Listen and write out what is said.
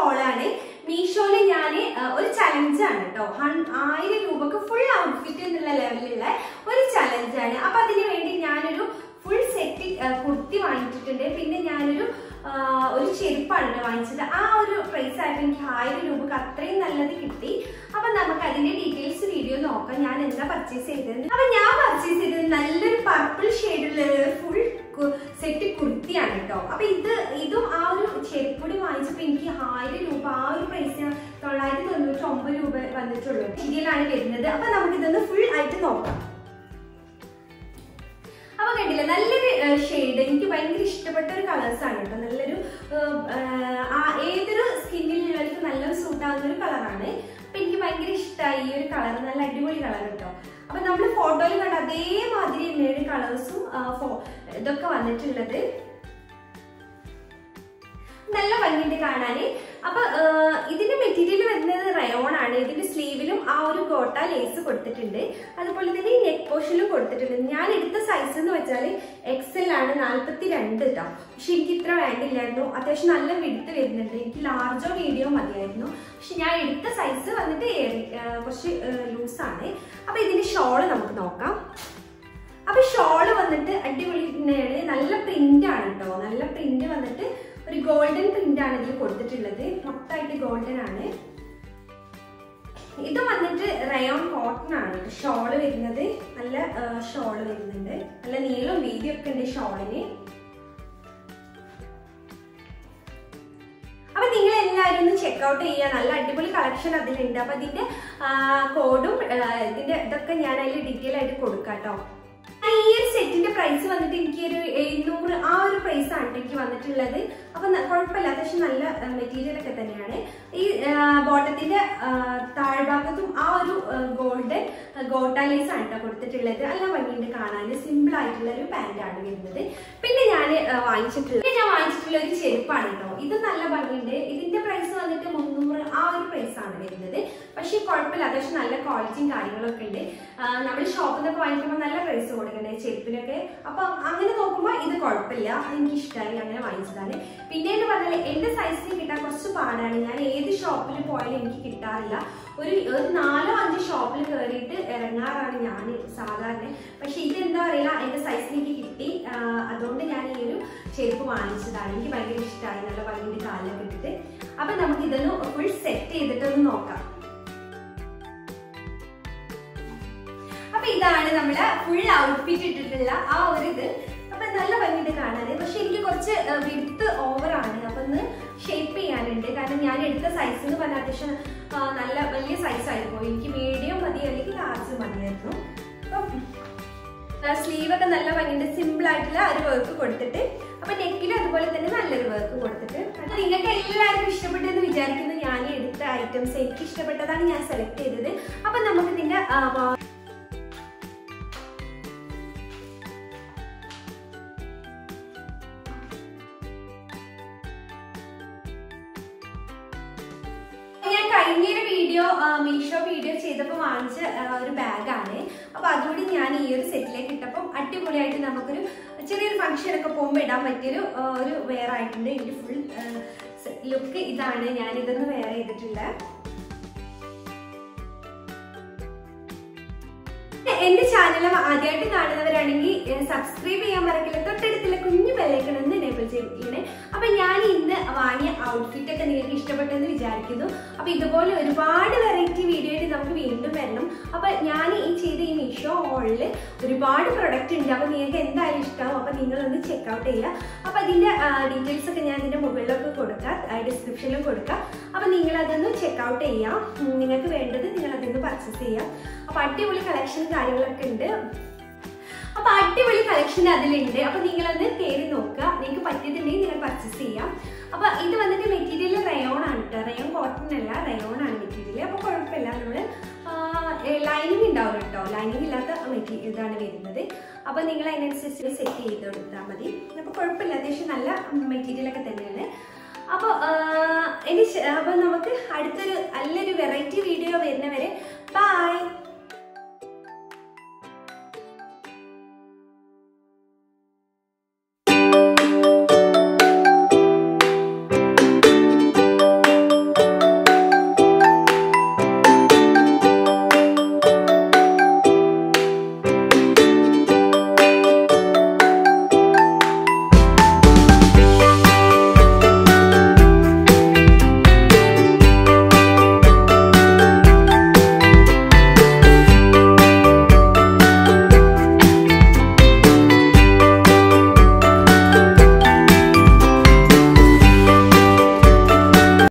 ഹോളാണ് മീഷോയില് ഞാൻ ഒരു ചലഞ്ചാണ് കേട്ടോ ആയിരം രൂപക്ക് ഫുൾ ഔട്ട്ഫിറ്റ് എന്നുള്ള ലെവലിലുള്ള ഒരു ചലഞ്ചാണ് അപ്പൊ അതിന് വേണ്ടി ഞാനൊരു ഫുൾ സെറ്റ് കുർത്തി വാങ്ങിച്ചിട്ടുണ്ട് പിന്നെ ഞാനൊരു ആ, ഒരു ചെരുപ്പാണ് ട്ടോ വാങ്ങിച്ചത് ആ ഒരു പ്രൈസ് ആയപ്പോൾ എനിക്ക് ആയിരം രൂപക്ക് അത്രയും നല്ലത് കിട്ടി അപ്പൊ നമുക്ക് അതിന്റെ ഡീറ്റെയിൽസ് വീഡിയോ നോക്കാം ഞാൻ എന്താ പർച്ചേസ് ചെയ്തത് അപ്പൊ ഞാൻ പർച്ചേസ് ചെയ്തത് നല്ലൊരു പർപ്പിൾ ഷെയ്ഡുള്ള ഫുൾ സെറ്റ് കുർത്തിയാണ് കേട്ടോ അപ്പൊ ഇത് ഇതും ആ ഒരു ചെരുപ്പൊടി വാങ്ങിച്ചപ്പോ എനിക്ക് ആയിരം രൂപ ആ ഒരു പ്രൈസ് തൊള്ളായിരത്തി തൊണ്ണൂറ്റി ഒമ്പത് രൂപ വന്നിട്ടുള്ളൂ ഇതിലാണ് വരുന്നത് അപ്പൊ നമുക്ക് ഇതൊന്ന് ഫുൾ ആയിട്ട് നോക്കാം അപ്പൊ കണ്ടില്ല നല്ലൊരു ഷെയ്ഡ് എനിക്ക് ഭയങ്കര ഇഷ്ടപ്പെട്ട ഒരു കളേഴ്സ് ആണ് കേട്ടോ നല്ലൊരു ഏഹ്, ഏഹ്, ആ ഏതൊരു സ്കിന്നിലുള്ളവർക്ക് നല്ല സൂട്ട് ആവുന്ന ഒരു കളറാണ് അപ്പൊ എനിക്ക് ഭയങ്കര ഇഷ്ടമായി ഈ ഒരു കളർ നല്ല അടിപൊളി കളർ കേട്ടോ അപ്പൊ നമ്മൾ ഫോട്ടോയിൽ കണ്ട അതേമാതിരി തന്നെയാണ് കളേഴ്സും ഇതൊക്കെ വന്നിട്ടുള്ളത് നല്ല ഭംഗിയുണ്ട് കാണാന് അപ്പൊ ആഹ്, ഇതിന്റെ മെറ്റീരിയൽ വരുന്നത് റയോൺ ആണ് ഇതിന്റെ സ്ലീവിലും ആ ഒരു ഗോട്ട ലേസ് കൊടുത്തിട്ടുണ്ട് അതുപോലെ തന്നെ ഈ നെക്ക് പോർഷനിലും കൊടുത്തിട്ടുണ്ട് ഞാൻ എടുത്ത സൈസ് എന്ന് വെച്ചാൽ എക്സൽ ആണ് നാല്പത്തി രണ്ട് കേട്ടോ പക്ഷെ എനിക്ക് ഇത്ര വേണ്ടില്ലായിരുന്നു അത്യാവശ്യം നല്ല വിടുത്ത് വരുന്നുണ്ട് എനിക്ക് ലാർജോ മീഡിയോ മതിയായിരുന്നു പക്ഷെ ഞാൻ എടുത്ത സൈസ് വന്നിട്ട് ഏറി- ആഹ്, കുറച്ച് ലൂസാണ് അപ്പൊ ഇതിന്റെ ഷോള് നമുക്ക് നോക്കാം അപ്പൊ ഷോള് വന്നിട്ട് അടിപൊളി തന്നെയാണ് നല്ല പ്രിന്റ് ആണ് കേട്ടോ നല്ല പ്രിന്റ് വന്നിട്ട് ഒരു ഗോൾഡൻ പ്രിന്റ് ആണ് ഇതിൽ കൊടുത്തിട്ടുള്ളത് മൊത്തമായിട്ട് ഗോൾഡൻ ആണ് ഇത് വന്നിട്ട് റയോൺ കോട്ടൺ ആണ് ഷോള് വരുന്നത് നല്ല ഷോള് വരുന്നുണ്ട് നല്ല നീളം വീതിയൊക്കെ ഉണ്ട് ഷോളിന് അപ്പൊ നിങ്ങൾ എല്ലാവരും ഒന്ന് ചെക്കൗട്ട് ചെയ്യുക നല്ല അടിപൊളി കളക്ഷൻ അതിലുണ്ട് അപ്പൊ ഇതിന്റെ കോഡും ഇതിന്റെ ഇതൊക്കെ ഞാൻ അതിൽ ഡീറ്റെയിൽ ആയിട്ട് കൊടുക്കാം കേട്ടോ ഈ ഒരു സെറ്റിന്റെ പ്രൈസ് വന്നിട്ട് എനിക്ക് ഒരു എഴുന്നൂറ് ആ ഒരു പ്രൈസ് ആണ് ട്ടോ എനിക്ക് വന്നിട്ടുള്ളത് അപ്പൊ ന- കുഴപ്പമില്ല അത്യാവശ്യം നല്ല മെറ്റീരിയൽ ഒക്കെ തന്നെയാണ് ഈ ബോട്ടത്തിന്റെ താഴ്ഭാഗത്തും ആ ഒരു ഗോൾഡൻ ഗോട്ടാലേസ് ആണ് കേട്ടോ കൊടുത്തിട്ടുള്ളത് നല്ല ഭംഗിയുണ്ട് കാണാൻ സിമ്പിൾ ആയിട്ടുള്ള ഒരു പാന്റ് ആണ് വരുന്നത് പിന്നെ ഞാൻ വാങ്ങിച്ചിട്ടുള്ളത് പിന്നെ ഞാൻ വാങ്ങിച്ചിട്ടുള്ള ഒരു ചെരുപ്പാണ് കേട്ടോ ഇത് നല്ല ഭംഗിയുണ്ട് ഇതിന്റെ പ്രൈസ് വന്നിട്ട് മുന്നൂറ് ആ ഒരു പ്രൈസ് ആണ് വരുന്നത് പക്ഷേ കുഴപ്പമില്ല അത്യാവശ്യം നല്ല ക്വാളിറ്റിയും കാര്യങ്ങളൊക്കെ ഉണ്ട് നമ്മൾ ഷോപ്പിൽ നിന്നൊക്കെ വാങ്ങിക്കുമ്പോൾ നല്ല പ്രൈസ് കൊടുക്കണ്ടേ ചെരുപ്പിനൊക്കെ അപ്പൊ അങ്ങനെ നോക്കുമ്പോൾ ഇത് കുഴപ്പമില്ല എനിക്ക് ഇഷ്ടമായി അങ്ങനെ വാങ്ങിച്ചതാണ് പിന്നെ എന്ന് പറഞ്ഞാൽ എന്റെ സൈസിന് കിട്ടാൻ കുറച്ച് പാടാണ് ഞാൻ ഏത് ഷോപ്പിൽ പോയാലും എനിക്ക് കിട്ടാറില്ല ഒരു ഒരു നാലോ അഞ്ചോ ഷോപ്പിൽ കയറിയിട്ട് ഇറങ്ങാറാണ് ഞാൻ സാധാരണ പക്ഷെ ഇതെന്താ അറിയില്ല എന്റെ സൈസിന് എനിക്ക് കിട്ടി ആ, അതുകൊണ്ട് ഞാൻ ഈ ഒരു ചെരുപ്പ് വാങ്ങിച്ചതാണ് എനിക്ക് ഭയങ്കര ഇഷ്ടമായി നല്ല ഭംഗിയുടെ കാലൊക്കെ ഇട്ടിട്ട് അപ്പൊ നമുക്ക് ഇതൊന്ന് ഫുൾ സെറ്റ് ചെയ്തിട്ടൊന്ന് നോക്കാം അപ്പൊ ഇതാണ് നമ്മള് ഫുൾ ഔട്ട്ഫിറ്റ് ഇട്ടിട്ടുള്ള ആ ഒരു ഇത് അപ്പൊ നല്ല ഭംഗിയുണ്ട് കാണാന് പക്ഷെ എനിക്ക് കുറച്ച് വിടുത്ത് ഓവറാണ് അപ്പൊ ഒന്ന് ഷേപ്പ് ചെയ്യാനുണ്ട് കാരണം ഞാൻ എടുത്ത സൈസ് എന്ന് പറഞ്ഞാൽ അത്യാവശ്യം ആ, നല്ല വലിയ സൈസ് ആയിരുന്നു എനിക്ക് മീഡിയം മതി അല്ലെങ്കിൽ ലാർജ് മതിയായിരുന്നു അപ്പം സ്ലീവ് ഒക്കെ നല്ല ഭംഗിയുണ്ട് സിമ്പിൾ ആയിട്ടുള്ള ഒരു വർക്ക് കൊടുത്തിട്ട് അപ്പൊ നെക്കിലും അതുപോലെ തന്നെ നല്ലൊരു വർക്ക് കൊടുത്തിട്ട് അപ്പൊ നിങ്ങൾക്ക് എല്ലാവർക്കും ഇഷ്ടപ്പെട്ടെന്ന് വിചാരിക്കുന്നു ഞാൻ എടുത്ത ഐറ്റംസ് എനിക്ക് ഇഷ്ടപ്പെട്ടതാണ് ഞാൻ സെലക്ട് ചെയ്തത് അപ്പൊ നമുക്ക് ഇതിന്റെ ആ, വാ- ഞാൻ കഴിഞ്ഞൊരു വീഡിയോ മീഷോ വീഡിയോ ചെയ്തപ്പോൾ വാങ്ങിച്ച ആ, ഒരു ബാഗാണ് അപ്പൊ അതുകൂടി ഞാൻ ഈ ഒരു സെറ്റിലേക്ക് ഇട്ടപ്പം അടിപൊളിയായിട്ട് നമുക്കൊരു ചെറിയൊരു ഫംഗ്ഷൻ ഒക്കെ പോകുമ്പോൾ ഇടാൻ പറ്റിയൊരു ആ, ഒരു വെയർ ആയിട്ടുണ്ട് എനിക്ക് ഫുൾ ലുക്ക് ഇതാണ് ഞാൻ ഇതൊന്ന് വെയർ ചെയ്തിട്ടില്ല എന്റെ ചാനൽ ആദ്യമായിട്ട് കാണുന്നവരാണെങ്കിൽ സബ്സ്ക്രൈബ് ചെയ്യാൻ മറക്കില്ല തൊട്ടടുത്തുള്ള കുഞ്ഞു ബെല്ലൈക്കൺ ഒന്ന് എനേബിൾ ചെയ്തിരിക്കണേ അപ്പൊ ഞാൻ ഇന്ന് വാങ്ങിയ ഔട്ട്ഫിറ്റ് ഒക്കെ നിങ്ങൾക്ക് ഇഷ്ടപ്പെട്ടെന്ന് വിചാരിക്കുന്നു അപ്പൊ ഇതുപോലെ ഒരുപാട് വെറൈറ്റി വീഡിയോയിൽ നമുക്ക് വീണ്ടും വരണം അപ്പൊ ഞാൻ ഈ ചെയ്ത ഈ മീഷോ ഹോളിൽ ഒരുപാട് പ്രൊഡക്റ്റ് ഉണ്ട് അപ്പൊ നിങ്ങൾക്ക് എന്തായാലും ഇഷ്ടമാവും അപ്പൊ നിങ്ങളൊന്ന് ചെക്ക്ഔട്ട് ചെയ്യുക അപ്പൊ അതിന്റെ ഡീറ്റെയിൽസ് ഒക്കെ ഞാൻ ഇതിന്റെ മുകളിലൊക്കെ കൊടുക്കാം ഡിസ്ക്രിപ്ഷനിലും കൊടുക്കാം അപ്പൊ നിങ്ങൾ അതൊന്ന് ചെക്ക്ഔട്ട് ചെയ്യാം ഉം, നിങ്ങൾക്ക് വേണ്ടത് നിങ്ങൾ അതൊന്ന് പർച്ചേസ് ചെയ്യാം അപ്പൊ അടിപൊളി കളക്ഷൻ കാര്യങ്ങളൊക്കെ ഉണ്ട് അപ്പൊ അടിപൊളി കളക്ഷൻ അതിലുണ്ട് അപ്പൊ നിങ്ങളത് കയറി നോക്കുക നിങ്ങൾക്ക് പറ്റിയിട്ടുണ്ടെങ്കിൽ നിങ്ങൾ പർച്ചേസ് ചെയ്യാം അപ്പൊ ഇത് വന്നിട്ട് മെറ്റീരിയൽ റയോൺ ആണ് കേട്ടോ റയോൺ കോട്ടൺ അല്ല റയോൺ ആണ് മെറ്റീരിയൽ അപ്പൊ കുഴപ്പമില്ല നമ്മള് ലൈനിങ് ഉണ്ടാവും കേട്ടോ ലൈനിങ് ഇല്ലാത്ത മെറ്റീരിയൽ ഇതാണ് വരുന്നത് അപ്പൊ നിങ്ങൾ അതിനനുസരിച്ച് സെറ്റ് ചെയ്ത് കൊടുത്താൽ മതി അപ്പൊ കുഴപ്പമില്ല അത്യാവശ്യം നല്ല മെറ്റീരിയൽ ഒക്കെ തന്നെയാണ് അപ്പോൾ ഇനി ശ- അപ്പൊ നമുക്ക് അടുത്തൊരു നല്ലൊരു വെറൈറ്റി വീഡിയോ വരുന്നവരെ ബൈ